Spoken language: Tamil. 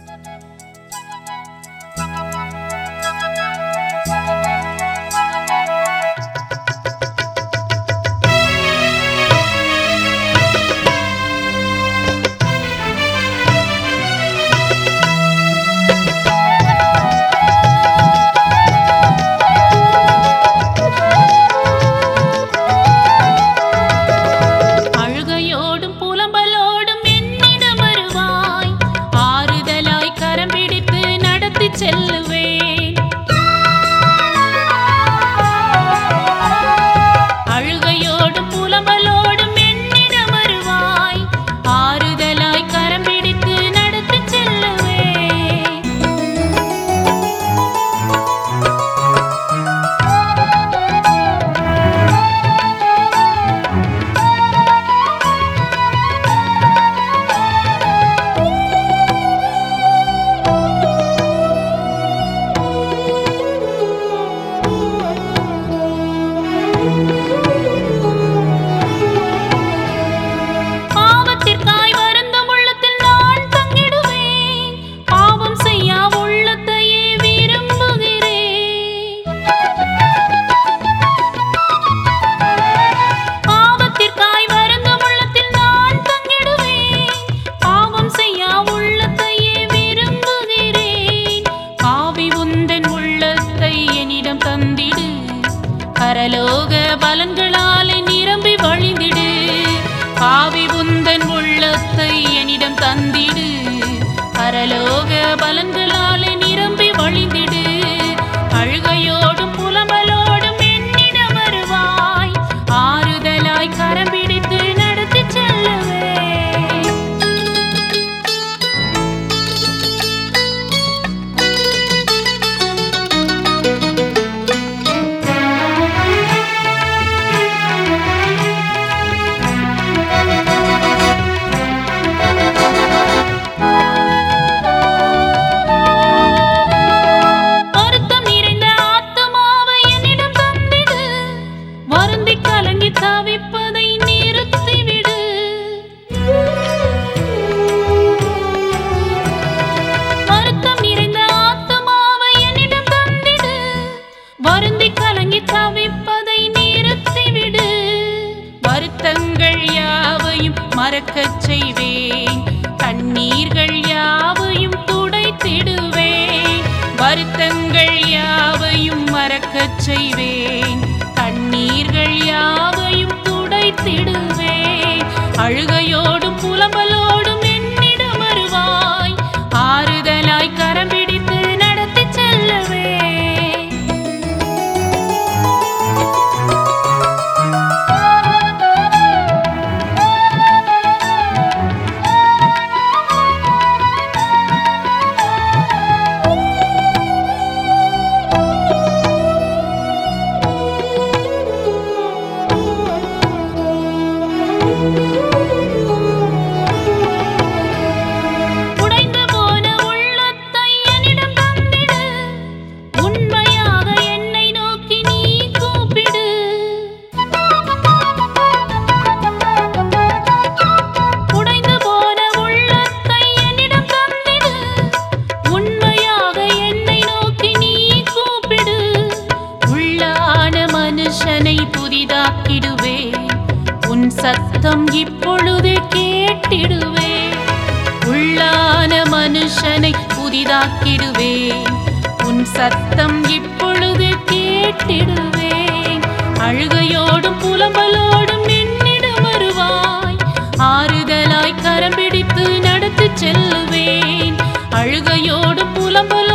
அழுகையோடும் புலம்பலோடும் என்னிடம் வருவாய் ஆறுதலாய் கரம் பிடித்து நடத்தி செல்லுவேன் அழுகையோடும் புலம்பலோடும் என்னிடம் வருவாய் ஆறுதலாய் கரம் பிடித்து நடத்தி செல்லுவேன் பாவத்திற்காய் வருந்தும் உள்ளத்தில் நான் தங்கிடுவேன் பாவம் செய்யா உள்ளத்தையே விரும்புகிறேன் பாவத்திற்காய் வருந்தும் உள்ளத்தில் நான் தங்கிடுவேன் பாவம் செய்யா உள்ளத்தையே விரும்புகிறேன் பாவி உந்தன் உள்ளத்தை என்னிடம் தந்திடு பரலோக பலன்களாலே நிரம்பி வழிந்திடு பாவி உந்தன் உள்ளத்தை என்னிடம் தந்திடு பரலோக பலன்களாலே நிரம்பி வழிந்திடு அழுகையோடும் புலம்பலோடும் என்னிடம் வருவாய் ஆறுதலாய் கரம் பிடித்து நடத்தி செல்லுவேன் வருத்தம் நிறைந்த ஆத்துமாவை என்னிடம் தந்திடு வருந்தி கலங்கி தவிப்பதை நிறுத்திவிடு வருத்தம் நிறைந்த ஆத்துமாவை என்னிடம் தந்திடு வருந்தி கலங்கி தவிப்பதை நிறுத்திவிடு வருத்தங்கள் யாவையும் மறக்கச் செய்வேன் கண்ணீர்கள் யாவையும் துடைத்திடுவேன் வருத்தங்கள் யாவையும் மறக்கச் செய்வேன் கண்ணீர்கள் யாவையும் துடைத்திடுவேன் அழுகையோடும் புலம்பலோடும் என்னிடம் வருவாய் ஆறுதலாய் கரம் பிடித்து நடத்தி செல்லுவேன் உடைந்து போன உள்ளத்தை என்னிடம் தந்திடு உண்மையாக என்னை நோக்கி நீ கூப்பிடு உடைந்து போன உள்ளத்தை என்னிடம் தந்திடு உண்மையாக என்னை நோக்கி நீ கூப்பிடு உள்ளான மனுஷனை புதிதாக்கிடுவேன் உன் சத்தம் இப்பொழுதே கேட்டிடுவேன் உள்ளான மனுஷனை புதிதாக்கிடுவேன் உன் சத்தம் இப்பொழுது கேட்டிடுவேன் அழுகையோடும் புலம்பலோடும் என்னிடம் வருவாய் ஆறுதலாய் கரம் பிடித்து நடத்தி செல்லுவேன் அழுகையோடும் புலம்பலோடும்